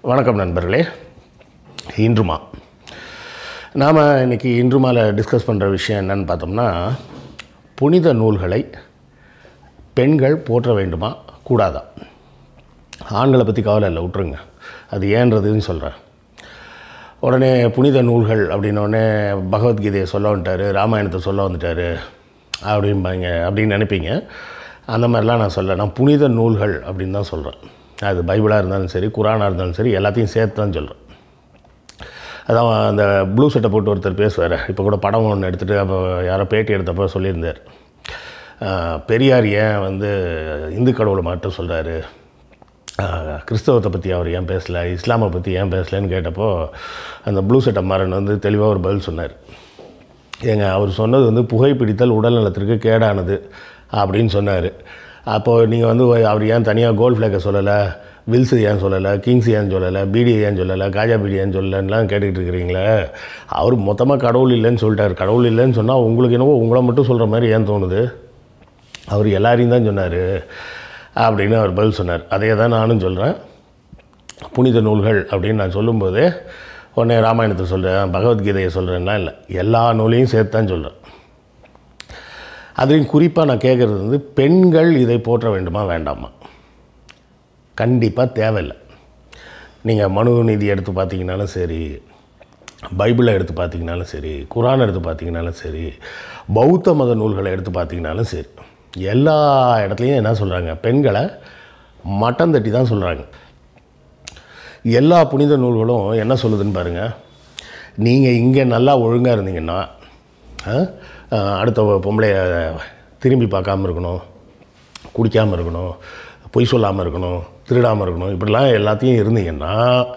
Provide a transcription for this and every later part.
வணக்கம் நண்பர்களே இன்றுமா நாம் இன்றைக்கி இன்றுமாவில் டிஸ்கஸ் பண்ணுற விஷயம் என்னன்னு பார்த்தோம்னா புனித நூல்களை பெண்கள் போற்ற வேண்டுமா கூடாதா ஆண்களை பற்றி கவலை இல்லை விட்ருங்க அது ஏன்றதுன்னு சொல்கிறேன் உடனே புனித நூல்கள் அப்படின்னோடனே பகவத்கீதையை சொல்ல வந்துட்டார் ராமாயணத்தை சொல்ல வந்துட்டார் அப்படிம்பாங்க அப்படின்னு நினைப்பீங்க அந்த மாதிரிலாம் நான் சொல்ல நான் புனித நூல்கள் அப்படின்னு தான் சொல்கிறேன் அது பைபிளாக இருந்தாலும் சரி குரானாக இருந்தாலும் சரி எல்லாத்தையும் சேர்த்து தான் சொல்கிறேன் அதான் அந்த ப்ளூ சட்டை போட்டு ஒருத்தர் பேசுவார் இப்போ கூட படம் ஒன்று எடுத்துகிட்டு அப்போ யாரோ பேட்டி எடுத்தப்போ சொல்லியிருந்தார் ஆஹ், பெரியார் ஏன் வந்து இந்து கடவுளை மட்டும் சொல்கிறாரு கிறிஸ்தவத்தை பற்றி அவர் ஏன் பேசலை இஸ்லாமை பற்றி ஏன் பேசலைன்னு கேட்டப்போ அந்த ப்ளூ சட்டை மாறன் வந்து தெளிவாக ஒரு பதில் சொன்னார் ஏங்க அவர் சொன்னது வந்து புகைப்பிடித்தல் உடல் நலத்திற்கு கேடானது அப்படின்னு சொன்னார் அப்போது நீங்கள் வந்து அவர் ஏன் தனியாக கோல்ட் ஃப்ளேக்கை சொல்லலை வில்ஸ் ஏன் சொல்லலை கிங்ஸ் ஏன் சொல்லலை பீடி ஏன் சொல்லலை காஜா பீடி ஏன் சொல்லலைன்னுலாம் கேட்டுக்கிட்டு இருக்கிறீங்களே அவர் மொத்தமாக கடவுள் இல்லைன்னு சொல்லிட்டார் கடவுள் இல்லைன்னு சொன்னால் உங்களுக்கு என்னவோ உங்களை மட்டும் சொல்கிற மாதிரி ஏன் தோணுது அவர் எல்லாரையும் தான் சொன்னார் அப்படின்னு அவர் பதில் சொன்னார் அதே தான் நானும் சொல்கிறேன் புனித நூல்கள் அப்படின்னு நான் சொல்லும்போதே உடனே ராமாயணத்தை சொல்கிறேன் பகவத்கீதையை சொல்கிறேன்னா இல்லை எல்லா நூலையும் சேர்த்து தான் சொல்கிறேன் அதுலேயும் குறிப்பாக நான் கேட்குறது வந்து பெண்கள் இதை போற்ற வேண்டுமா வேண்டாமா கண்டிப்பாக தேவையில்லை நீங்கள் மனு நீதி எடுத்து பார்த்தீங்கனாலும் சரி பைபிளை எடுத்து பார்த்தீங்கனாலும் சரி குரான் எடுத்து பார்த்தீங்கனாலும் சரி பௌத்த மத நூல்களை எடுத்து பார்த்தீங்கனாலும் சரி எல்லா இடத்துலையும் என்ன சொல்கிறாங்க பெண்களை மட்டம் தட்டி தான் சொல்கிறாங்க எல்லா புனித நூல்களும் என்ன சொல்லுதுன்னு பாருங்கள் நீங்கள் இங்கே நல்லா ஒழுங்காக இருந்தீங்கன்னா ஆ, ஆ, அடுத்த பொம்பளைய திரும்பி பார்க்காம இருக்கணும் குடிக்காமல் இருக்கணும் பொய் சொல்லாமல் இருக்கணும் திருடாமல் இருக்கணும் இப்படிலாம் எல்லாத்தையும் இருந்தீங்கன்னா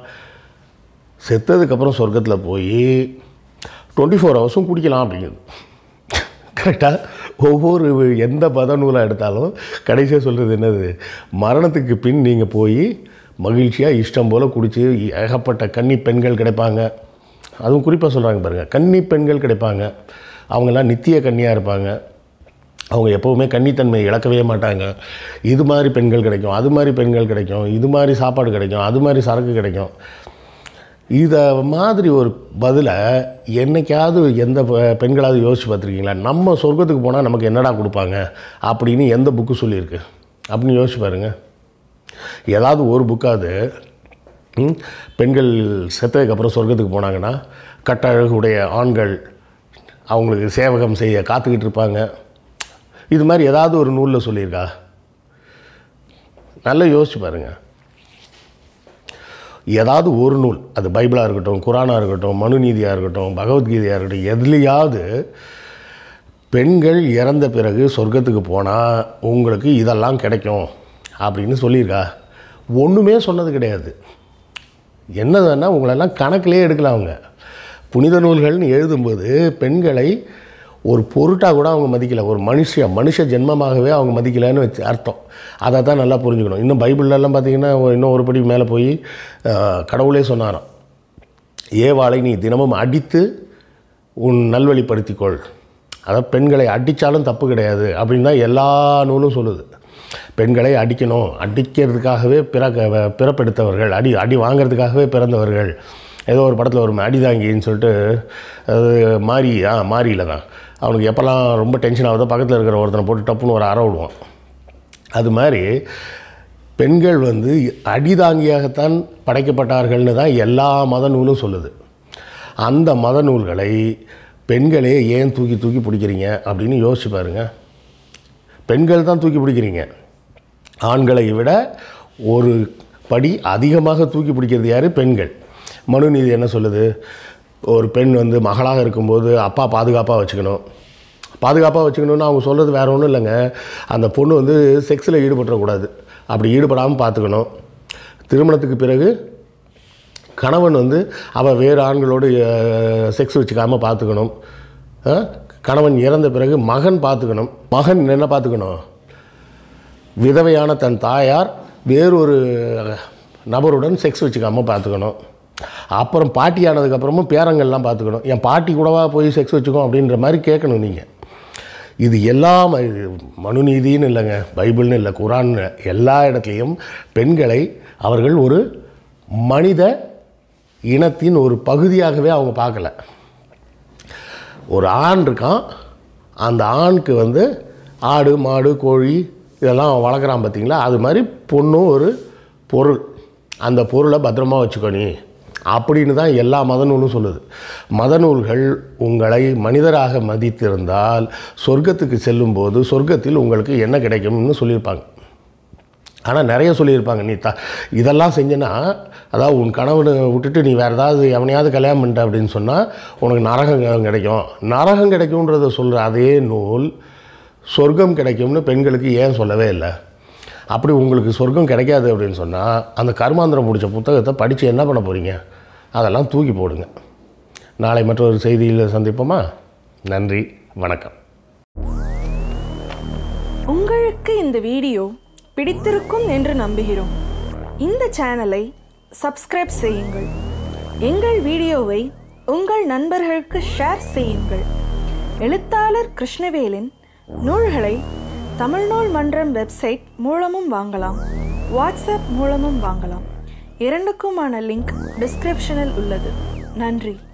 செத்ததுக்கப்புறம் சொர்க்கத்தில் போய் டுவெண்ட்டி ஃபோர் ஹவர்ஸும் குடிக்கலாம் அப்படிங்குது கரெக்டாக ஒவ்வொரு எந்த பத நூலாக எடுத்தாலும் கடைசியாக சொல்கிறது என்னது மரணத்துக்கு பின் நீங்கள் போய் மகிழ்ச்சியாக இஷ்டம் போல் குடித்து ஏகப்பட்ட கன்னி பெண்கள் கிடைப்பாங்க அதுவும் குறிப்பாக சொல்கிறாங்க பாருங்கள் கன்னி பெண்கள் கிடைப்பாங்க அவங்கெல்லாம் நித்திய கன்னியாக இருப்பாங்க அவங்க எப்போவுமே கன்னித்தன்மை இழக்கவே மாட்டாங்க இது மாதிரி பெண்கள் கிடைக்கும் அது மாதிரி பெண்கள் கிடைக்கும் இது மாதிரி சாப்பாடு கிடைக்கும் அது மாதிரி சரக்கு கிடைக்கும் இதை மாதிரி ஒரு பதிலை என்னைக்காவது எந்த பெ- பெண்களாவது யோசிச்சு பார்த்துருக்கீங்களா நம்ம சொர்க்கத்துக்கு போனால் நமக்கு என்னடா கொடுப்பாங்க அப்படின்னு எந்த புக்கு சொல்லியிருக்கு அப்படின்னு யோசிச்சு பாருங்க ஏதாவது ஒரு புக்காவது ம், பெண்கள் செத்ததுக்கப்புறம் சொர்க்கத்துக்கு போனாங்கன்னா கட்டழகுடைய ஆண்கள் அவங்களுக்கு சேவகம் செய்ய காத்துக்கிட்டு இருப்பாங்க இது மாதிரி ஏதாவது ஒரு நூலில் சொல்லியிருக்கா நல்லா யோசிச்சு பாருங்கள் ஏதாவது ஒரு நூல் அது பைபிளாக இருக்கட்டும் குரானாக இருக்கட்டும் மனுநீதியாக இருக்கட்டும் பகவத்கீதையாக இருக்கட்டும் எதுலேயாவது பெண்கள் இறந்த பிறகு சொர்க்கத்துக்கு போனால் உங்களுக்கு இதெல்லாம் கிடைக்கும் அப்படின்னு சொல்லியிருக்கா ஒன்றுமே சொன்னது கிடையாது என்னதுன்னா உங்களெல்லாம் கணக்கிலே எடுக்கல அவங்க புனித நூல்கள்னு எழுதும்போது பெண்களை ஒரு பொருட்டாக கூட அவங்க மதிக்கலை ஒரு மனுஷ மனுஷ ஜென்மமாகவே அவங்க மதிக்கலைன்னு வச்சு அர்த்தம் அதை தான் நல்லா புரிஞ்சுக்கணும் இன்னும் பைபிள்லலாம் பார்த்தீங்கன்னா இன்னும் ஒரு படி மேலே போய் அஹ், கடவுளே சொன்னாராம் ஏவாளை நீ தினமும் அடித்து உன் நல்வழிப்படுத்திக்கொள் அதாவது பெண்களை அடித்தாலும் தப்பு கிடையாது அப்படின்னு தான் எல்லா நூலும் சொல்லுது பெண்களை அடிக்கணும் அடிக்கிறதுக்காகவே பிறக்க பிறப்பெடுத்தவர்கள் அடி அடி வாங்கிறதுக்காகவே பிறந்தவர்கள் ஏதோ ஒரு படத்தில் ஒரு அடிதாங்கின்னு சொல்லிட்டு அது மாறி ஆ மாறியில் தான் அவனுக்கு எப்போல்லாம் ரொம்ப டென்ஷன் ஆகுதோ பக்கத்தில் இருக்கிற ஒருத்தனை போட்டு டப்புன்னு ஒரு அற விடுவான் அது மாதிரி பெண்கள் வந்து அடிதாங்கியாகத்தான் படைக்கப்பட்டார்கள்னு தான் எல்லா மத நூலும் சொல்லுது அந்த மத நூல்களை பெண்களே ஏன் தூக்கி தூக்கி பிடிக்கிறீங்க அப்படின்னு யோசிச்சு பாருங்க பெண்கள் தான் தூக்கி பிடிக்கிறீங்க ஆண்களை விட ஒரு படி அதிகமாக தூக்கி பிடிக்கிறது யார் பெண்கள் மனுநீதி என்ன சொல்லுது ஒரு பெண் வந்து மகளாக இருக்கும்போது அப்பா பாதுகாப்பாக வச்சுக்கணும் பாதுகாப்பாக வச்சுக்கணும்னு அவங்க சொல்கிறது வேற ஒன்றும் இல்லைங்க அந்த பொண்ணு வந்து செக்ஸில் ஈடுபட்டுறக்கூடாது அப்படி ஈடுபடாமல் பார்த்துக்கணும் திருமணத்துக்கு பிறகு கணவன் வந்து அவள் வேறு ஆண்களோடு செக்ஸ் வச்சுக்காமல் பார்த்துக்கணும் அஹ், கணவன் இறந்த பிறகு மகன் பார்த்துக்கணும் மகன் என்ன பார்த்துக்கணும் விதவையான தன் தாயார் வேறொரு நபருடன் செக்ஸ் வச்சுக்காமல் பார்த்துக்கணும் அப்புறம் பாட்டி ஆனதுக்கப்புறமும் பேரங்கள்லாம் பார்த்துக்கணும் என் பாட்டி கூடவா போய் செக்ஸ் வச்சுக்கோ அப்படின்ற மாதிரி கேட்கணும் நீங்கள் இது எல்லாம் இது மனுநீதின்னு இல்லைங்க பைபிள்னு இல்லை குரான் எல்லா இடத்துலையும் பெண்களை அவர்கள் ஒரு மனித இனத்தின் ஒரு பகுதியாகவே அவங்க பார்க்கல ஒரு ஆண் இருக்கான் அந்த ஆணுக்கு வந்து ஆடு மாடு கோழி இதெல்லாம் அவன் வளர்க்குறான் பார்த்தீங்களா அது மாதிரி பொண்ணும் ஒரு பொருள் அந்த பொருளை பத்திரமா வச்சுக்கோ நீ அப்படின்னு தான் எல்லா மத நூலும் சொல்லுது மத நூல்கள் உங்களை மனிதராக மதித்திருந்தால் சொர்க்கத்துக்கு செல்லும்போது சொர்க்கத்தில் உங்களுக்கு என்ன கிடைக்கும்னு சொல்லியிருப்பாங்க ஆனால் நிறைய சொல்லியிருப்பாங்க நீ த இதெல்லாம் செஞ்சேன்னா அதாவது உன் கணவனை விட்டுட்டு நீ வேறு ஏதாவது எவனையாவது கல்யாணம் பண்ணிட்ட அப்படின்னு சொன்னால் உனக்கு நரகம் கிடைக்கும் நரகம் கிடைக்கும்ன்றத சொல்கிற அதே நூல் சொர்க்கம் கிடைக்கும்னு பெண்களுக்கு ஏன் சொல்லவே இல்லை அப்படி உங்களுக்கு சொர்க்கம் கிடைக்காது அப்படின்னு சொன்னால் அந்த கர்மாந்திரம் முடித்த புத்தகத்தை படித்து என்ன பண்ண போகிறீங்க அதெல்லாம் தூக்கி போடுங்க நாளை மற்றொரு செய்தியில் சந்திப்போமா நன்றி வணக்கம் உங்களுக்கு இந்த வீடியோ பிடித்திருக்கும் என்று நம்புகிறோம் இந்த சேனலை சப்ஸ்கிரைப் செய்யுங்கள் எங்கள் வீடியோவை உங்கள் நண்பர்களுக்கு ஷேர் செய்யுங்கள் எழுத்தாளர் கிருஷ்ணவேலின் நூல்களை தமிழ்நூல் மன்றம் வெப்சைட் மூலமும் வாங்கலாம் வாட்ஸ்அப் மூலமும் வாங்கலாம் இரண்டுக்குமான லிங்க் டிஸ்கிரிப்ஷனில் உள்ளது நன்றி